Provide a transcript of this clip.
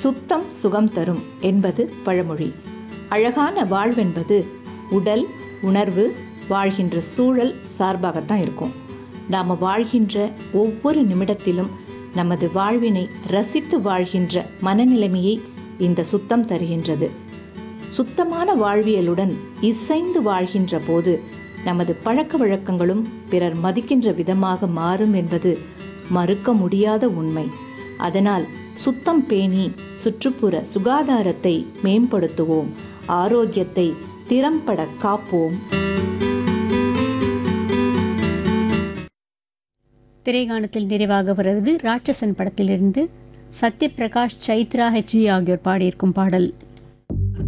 சுத்தம் சுகம் தரும் என்பது பழமொழி அழகான வாழ்வென்பது உடல் உணர்வு வாழ்கின்ற சூழல் சார்பாகத்தான் இருக்கும் நாம் வாழ்கின்ற ஒவ்வொரு நிமிடத்திலும் நமது வாழ்வினை ரசித்து வாழ்கின்ற மனநிலைமையை இந்த சுத்தம் தருகின்றது சுத்தமான வாழ்வியலுடன் இசைந்து வாழ்கின்ற போது நமது பழக்க வழக்கங்களும் பிறர் மதிக்கின்ற விதமாக மாறும் என்பது மறுக்க முடியாத உண்மை அதனால் சுத்தம் பேணி சுற்றுப்புற சுகாதாரத்தை மேம்படுத்துவோம் ஆரோக்கியத்தை திறம்பட காப்போம் திரைகாணத்தில் நிறைவாக வருவது ராட்சசன் படத்திலிருந்து சத்யபிரகாஷ் சைத்ரா ஹெச்ஜி ஆகியோர் பாடியிருக்கும் பாடல்